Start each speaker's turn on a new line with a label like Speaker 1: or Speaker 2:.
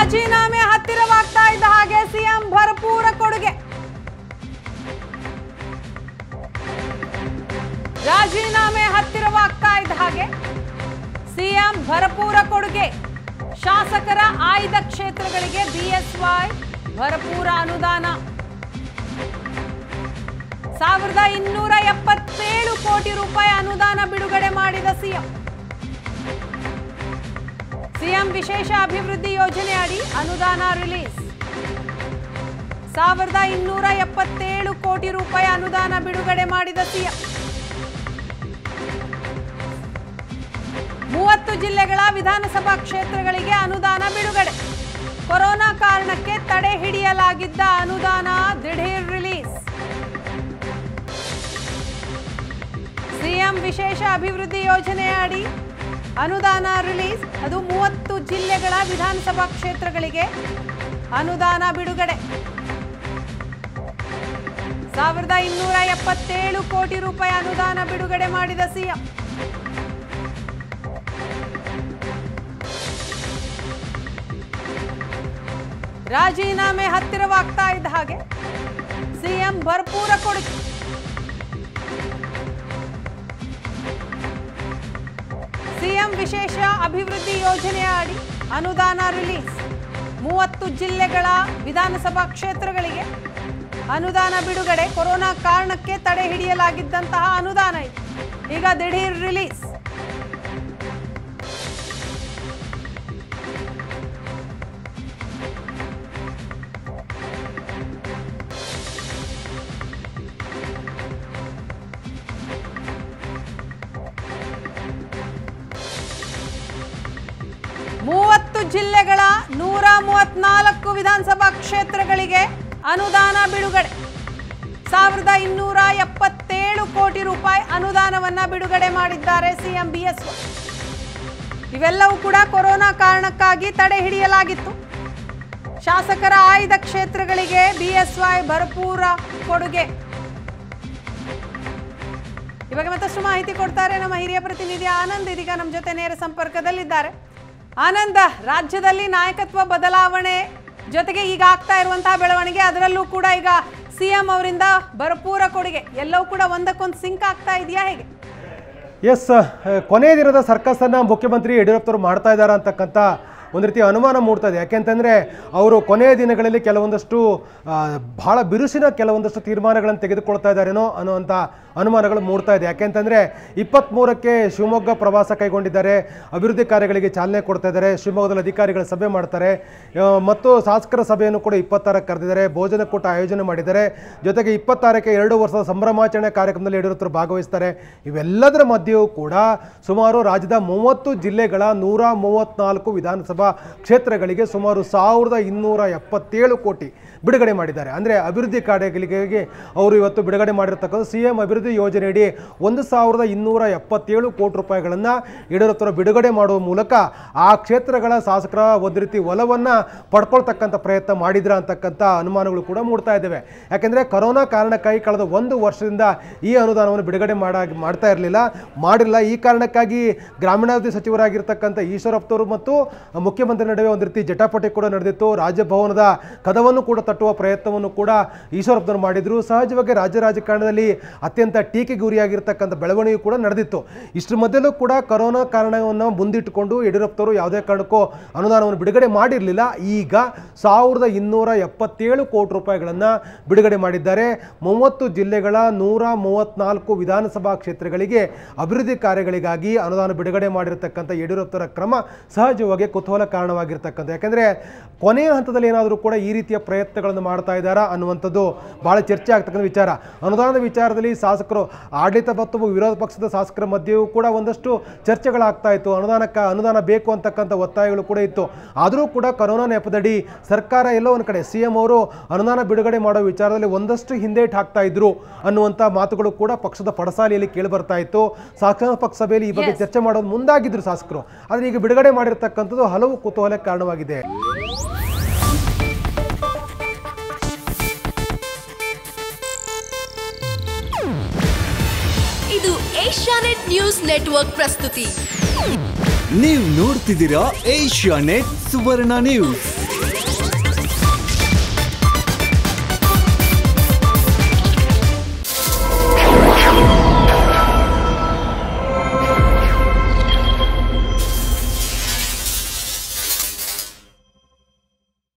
Speaker 1: ರಾಜೀನಾಮೆ ಹತ್ತಿರವಾಗ್ತಾ ಇದ್ದ ಹಾಗೆ ಸಿಎಂ ಭರಪೂರ ಕೊಡುಗೆ ರಾಜೀನಾಮೆ ಹತ್ತಿರವಾಗ್ತಾ ಇದ್ದ ಹಾಗೆ ಸಿಎಂ ಭರಪೂರ ಕೊಡುಗೆ ಶಾಸಕರ ಆಯ್ದ ಕ್ಷೇತ್ರಗಳಿಗೆ ಬಿಎಸ್ವೈ ಭರಪೂರ ಅನುದಾನ ಸಾವಿರದ ಇನ್ನೂರ ಎಪ್ಪತ್ತೇಳು ಕೋಟಿ ರೂಪಾಯಿ ಅನುದಾನ ಬಿಡುಗಡೆ ಮಾಡಿದ ಸಿಎಂ ಸಿಎಂ ವಿಶೇಷ ಅಭಿವೃದ್ಧಿ ಯೋಜನೆ ಅಡಿ ಅನುದಾನ ರಿಲೀಸ್ ಸಾವಿರದ ಇನ್ನೂರ ಎಪ್ಪತ್ತೇಳು ಕೋಟಿ ರೂಪಾಯಿ ಅನುದಾನ ಬಿಡುಗಡೆ ಮಾಡಿದ ಸಿಎಂ ಮೂವತ್ತು ಜಿಲ್ಲೆಗಳ ವಿಧಾನಸಭಾ ಕ್ಷೇತ್ರಗಳಿಗೆ ಅನುದಾನ ಬಿಡುಗಡೆ ಕೊರೋನಾ ಕಾರಣಕ್ಕೆ ತಡೆ ಹಿಡಿಯಲಾಗಿದ್ದ ಅನುದಾನ ದಿಢೀರ್ ರಿಲೀಸ್ ಸಿಎಂ ವಿಶೇಷ ಅಭಿವೃದ್ಧಿ ಯೋಜನೆ ಅಡಿ ಅನುದಾನ ರಿಲೀಸ್ ಅದು ಮೂವತ್ತು ಜಿಲ್ಲೆಗಳ ವಿಧಾನಸಭಾ ಕ್ಷೇತ್ರಗಳಿಗೆ ಅನುದಾನ ಬಿಡುಗಡೆ ಸಾವಿರದ ಇನ್ನೂರ ಎಪ್ಪತ್ತೇಳು ಕೋಟಿ ರೂಪಾಯಿ ಅನುದಾನ ಬಿಡುಗಡೆ ಮಾಡಿದ ಸಿಎಂ ರಾಜೀನಾಮೆ ಹತ್ತಿರವಾಗ್ತಾ ಇದ್ದ ಹಾಗೆ ಸಿಎಂ ಭರ್ಪೂರ ಕೊಡುಗೆ ಸಿಎಂ ವಿಶೇಷ ಅಭಿವೃದ್ಧಿ ಯೋಜನೆಯ ಅಡಿ ಅನುದಾನ ರಿಲೀಸ್ ಮೂವತ್ತು ಜಿಲ್ಲೆಗಳ ವಿಧಾನಸಭಾ ಕ್ಷೇತ್ರಗಳಿಗೆ ಅನುದಾನ ಬಿಡುಗಡೆ ಕೊರೋನಾ ಕಾರಣಕ್ಕೆ ತಡೆ ಹಿಡಿಯಲಾಗಿದ್ದಂತಹ ಅನುದಾನ ಇದು ಈಗ ದಿಢೀರ್ ರಿಲೀಸ್ ಮೂವತ್ತು ಜಿಲ್ಲೆಗಳ ನೂರ ಮೂವತ್ನಾಲ್ಕು ವಿಧಾನಸಭಾ ಕ್ಷೇತ್ರಗಳಿಗೆ ಅನುದಾನ ಬಿಡುಗಡೆ ಸಾವಿರದ ಇನ್ನೂರ ಎಪ್ಪತ್ತೇಳು ಕೋಟಿ ರೂಪಾಯಿ ಅನುದಾನವನ್ನ ಬಿಡುಗಡೆ ಮಾಡಿದ್ದಾರೆ ಸಿಎಂ ಬಿಎಸ್ವೈ ಇವೆಲ್ಲವೂ ಕೂಡ ಕೊರೋನಾ ಕಾರಣಕ್ಕಾಗಿ ತಡೆ ಹಿಡಿಯಲಾಗಿತ್ತು ಶಾಸಕರ ಆಯ್ದ ಕ್ಷೇತ್ರಗಳಿಗೆ ಬಿಎಸ್ವೈ ಭರಪೂರ ಕೊಡುಗೆ ಇವಾಗ ಮತ್ತಷ್ಟು ಮಾಹಿತಿ ಕೊಡ್ತಾರೆ ನಮ್ಮ ಹಿರಿಯ ಪ್ರತಿನಿಧಿ ಆನಂದ್ ಇದೀಗ ನಮ್ಮ ಜೊತೆ ನೇರ ಸಂಪರ್ಕದಲ್ಲಿದ್ದಾರೆ ಆನಂದ ರಾಜ್ಯದಲ್ಲಿ ನಾಯಕತ್ವ ಬದಲಾವಣೆ ಜೊತೆಗೆ ಈಗ ಆಗ್ತಾ ಇರುವಂತಹ ಬೆಳವಣಿಗೆ ಅದರಲ್ಲೂ ಕೂಡ ಈಗ ಸಿಎಂ ಅವರಿಂದ ಭರಪೂರ ಕೊಡುಗೆ ಎಲ್ಲವೂ ಕೂಡ ಒಂದಕ್ಕೊಂದು ಸಿಂಕ್ ಆಗ್ತಾ ಇದೆಯಾ ಹೇಗೆ
Speaker 2: ಎಸ್ ಕೊನೆ ದಿನದ ಸರ್ಕಸನ್ನು ಮುಖ್ಯಮಂತ್ರಿ ಯಡಿಯೂರಪ್ಪರು ಮಾಡ್ತಾ ಇದ್ದಾರೆ ಅಂತಕ್ಕಂಥ ಒಂದು ರೀತಿ ಅನುಮಾನ ಮೂಡ್ತಾ ಇದೆ ಯಾಕೆಂತಂದರೆ ಅವರು ಕೊನೆಯ ದಿನಗಳಲ್ಲಿ ಕೆಲವೊಂದಷ್ಟು ಆ, ಬಹಳ ಬಿರುಸಿನ ಕೆಲವೊಂದಷ್ಟು ತೀರ್ಮಾನಗಳನ್ನು ತೆಗೆದುಕೊಳ್ತಾ ಇದ್ದಾರೇನೋ ಅನ್ನುವಂಥ ಅನುಮಾನಗಳು ಮೂಡ್ತಾ ಇದೆ ಯಾಕೆಂತಂದರೆ ಇಪ್ಪತ್ತ್ಮೂರಕ್ಕೆ ಶಿವಮೊಗ್ಗ ಪ್ರವಾಸ ಕೈಗೊಂಡಿದ್ದಾರೆ ಅಭಿವೃದ್ಧಿ ಕಾರ್ಯಗಳಿಗೆ ಚಾಲನೆ ಕೊಡ್ತಾ ಇದ್ದಾರೆ ಶಿವಮೊಗ್ಗದಲ್ಲಿ ಅಧಿಕಾರಿಗಳ ಸಭೆ ಮಾಡ್ತಾರೆ ಆ, ಮತ್ತು ಶಾಸಕರ ಸಭೆಯನ್ನು ಕೂಡ ಇಪ್ಪತ್ತಾರಕ್ಕೆ ಕರೆದಿದ್ದಾರೆ ಭೋಜನಕೂಟ ಆಯೋಜನೆ ಮಾಡಿದ್ದಾರೆ ಜೊತೆಗೆ ಇಪ್ಪತ್ತಾರಕ್ಕೆ ಎರಡು ವರ್ಷದ ಸಂಭ್ರಮಾಚರಣೆ ಕಾರ್ಯಕ್ರಮದಲ್ಲಿ ಯಡಿಯೂರಪ್ಪರು ಭಾಗವಹಿಸ್ತಾರೆ ಇವೆಲ್ಲದರ ಮಧ್ಯೆಯೂ ಕೂಡ ಸುಮಾರು ರಾಜ್ಯದ ಮೂವತ್ತು ಜಿಲ್ಲೆಗಳ ನೂರ ಮೂವತ್ನಾಲ್ಕು ವಿಧಾನಸಭಾ ಕ್ಷೇತ್ರಗಳಿಗೆ ಸುಮಾರು ಸಾವಿರದ ಇನ್ನೂರ ಎಪ್ಪತ್ತೇಳು ಕೋಟಿ ಬಿಡುಗಡೆ ಮಾಡಿದ್ದಾರೆ ಅಂದರೆ ಅಭಿವೃದ್ಧಿ ಕಾರ್ಯಗಳಿಗೆ ಅವರು ಇವತ್ತು ಬಿಡುಗಡೆ ಮಾಡಿರ್ತಕ್ಕಂಥ ಸಿ ಎಂ ಅಭಿವೃದ್ಧಿ ಯೋಜನೆಯಡಿ ಒಂದು ಸಾವಿರದ ಇನ್ನೂರ ಎಪ್ಪತ್ತೇಳು ಕೋಟಿ ರೂಪಾಯಿಗಳನ್ನು ಯಡಿಯೂರಪ್ಪರು ಬಿಡುಗಡೆ ಮಾಡುವ ಮೂಲಕ ಆ ಕ್ಷೇತ್ರಗಳ ಶಾಸಕರ ಒಂದು ರೀತಿ ಒಲವನ್ನು ಪಡ್ಕೊಳ್ತಕ್ಕಂಥ ಪ್ರಯತ್ನ ಮಾಡಿದ್ರ ಅಂತಕ್ಕಂಥ ಅನುಮಾನಗಳು ಕೂಡ ಮೂಡ್ತಾ ಇದ್ದಾವೆ ಯಾಕೆಂದರೆ ಕೊರೋನಾ ಕಾರಣಕ್ಕಾಗಿ ಕಳೆದ ಒಂದು ವರ್ಷದಿಂದ ಈ ಅನುದಾನವನ್ನು ಬಿಡುಗಡೆ ಮಾಡ ಮಾಡ್ತಾ ಇರಲಿಲ್ಲ ಮಾಡಿಲ್ಲ ಈ ಕಾರಣಕ್ಕಾಗಿ ಗ್ರಾಮೀಣಾಭಿವೃದ್ಧಿ ಸಚಿವರಾಗಿರ್ತಕ್ಕಂಥ ಈಶ್ವರಪ್ಪನವರು ಮತ್ತು ಮುಖ್ಯಮಂತ್ರಿ ನಡುವೆ ಒಂದು ರೀತಿ ಜಟಾಪಟಿ ಕೂಡ ನಡೆದಿತ್ತು ರಾಜಭವನದ ಕದವನ್ನು ಕೂಡ ತಟ್ಟುವ ಪ್ರಯತ್ನವನ್ನು ಕೂಡ ಈಶ್ವರಪ್ಪನವರು ಮಾಡಿದ್ರು ಸಹಜವಾಗಿ ರಾಜ್ಯ ರಾಜಕಾರಣದಲ್ಲಿ ಅತ್ಯಂತ ಟೀಕೆಗೆ ಗುರಿಯಾಗಿರ್ತಕ್ಕಂಥ ಬೆಳವಣಿಗೆ ಕೂಡ ನಡೆದಿತ್ತು ಇಷ್ಟರ ಮಧ್ಯೆಲೂ ಕೂಡ ಕೊರೋನಾ ಕಾರಣವನ್ನು ಮುಂದಿಟ್ಟುಕೊಂಡು ಯಡಿಯೂರಪ್ಪನವರು ಯಾವುದೇ ಕಾರಣಕ್ಕೂ ಅನುದಾನವನ್ನು ಬಿಡುಗಡೆ ಮಾಡಿರಲಿಲ್ಲ ಈಗ ಸಾವಿರದ ಇನ್ನೂರ ಎಪ್ಪತ್ತೇಳು ಕೋಟಿ ರೂಪಾಯಿಗಳನ್ನು ಬಿಡುಗಡೆ ಮಾಡಿದ್ದಾರೆ ಮೂವತ್ತು ಜಿಲ್ಲೆಗಳ ನೂರ ಮೂವತ್ನಾಲ್ಕು ವಿಧಾನಸಭಾ ಕ್ಷೇತ್ರಗಳಿಗೆ ಅಭಿವೃದ್ಧಿ ಕಾರ್ಯಗಳಿಗಾಗಿ ಅನುದಾನ ಬಿಡುಗಡೆ ಮಾಡಿರ್ತಕ್ಕಂಥ ಯಡಿಯೂರಪ್ಪರ ಕ್ರಮ ಸಹಜವಾಗಿ ಕುತೂಹಲ ಕಾರಣವಾಗಿರ್ತಕ್ಕಂಥ ಯಾಕೆಂದರೆ ಕೊನೆಯ ಹಂತದಲ್ಲಿ ಏನಾದರೂ ಕೂಡ ಈ ರೀತಿಯ ಪ್ರಯತ್ನಗಳನ್ನು ಮಾಡ್ತಾ ಇದ್ದಾರಾ ಅನ್ನುವಂಥದ್ದು ಭಾಳ ಚರ್ಚೆ ಆಗ್ತಕ್ಕಂಥ ವಿಚಾರ ಅನುದಾನದ ವಿಚಾರದಲ್ಲಿ ಶಾಸಕರು ಆಡಳಿತ ಮತ್ತು ವಿರೋಧ ಪಕ್ಷದ ಶಾಸಕರ ಮಧ್ಯೆಯೂ ಕೂಡ ಒಂದಷ್ಟು ಚರ್ಚೆಗಳಾಗ್ತಾ ಇತ್ತು ಅನುದಾನಕ್ಕೆ ಅನುದಾನ ಬೇಕು ಅಂತಕ್ಕಂಥ ಒತ್ತಾಯಗಳು ಕೂಡ ಇತ್ತು ಆದರೂ ಕೂಡ ಕೊರೋನಾ ನೆಪದಡಿ ಸರ್ಕಾರ ಎಲ್ಲೋ ಒಂದು ಕಡೆ ಸಿ ಎಂ ಅವರು ಅನುದಾನ ಬಿಡುಗಡೆ ಮಾಡೋ ವಿಚಾರದಲ್ಲಿ ಒಂದಷ್ಟು ಹಿಂದೇಟ್ ಹಾಕ್ತಾ ಇದ್ರು ಅನ್ನುವಂಥ ಮಾತುಗಳು ಕೂಡ ಪಕ್ಷದ ಪಡಸಾಲೆಯಲ್ಲಿ ಕೇಳಿ ಬರ್ತಾ ಇತ್ತು ಶಾಸನ ಪಕ್ಷ ಸಭೆಯಲ್ಲಿ ಈ ಬಗ್ಗೆ
Speaker 1: Yes.
Speaker 2: ಚರ್ಚೆ ಮಾಡೋದು ಮುಂದಾಗಿದ್ರು ಶಾಸಕರು ಆದರೆ ಈಗ ಬಿಡುಗಡೆ ಮಾಡಿರ್ತಕ್ಕಂಥದ್ದು ಹಲವು ಕುತೂಹಲಕ್ಕೆ ಕಾರಣವಾಗಿದೆ
Speaker 3: ಇದು ಏಷ್ಯಾನೆಟ್ ನ್ಯೂಸ್ ನೆಟ್ವರ್ಕ್ ಪ್ರಸ್ತುತಿ
Speaker 4: ನೀವು ನೋಡ್ತಿದ್ದೀರಾ ಏಷ್ಯಾ ನೆಟ್ ಸುವರ್ಣ ನ್ಯೂಸ್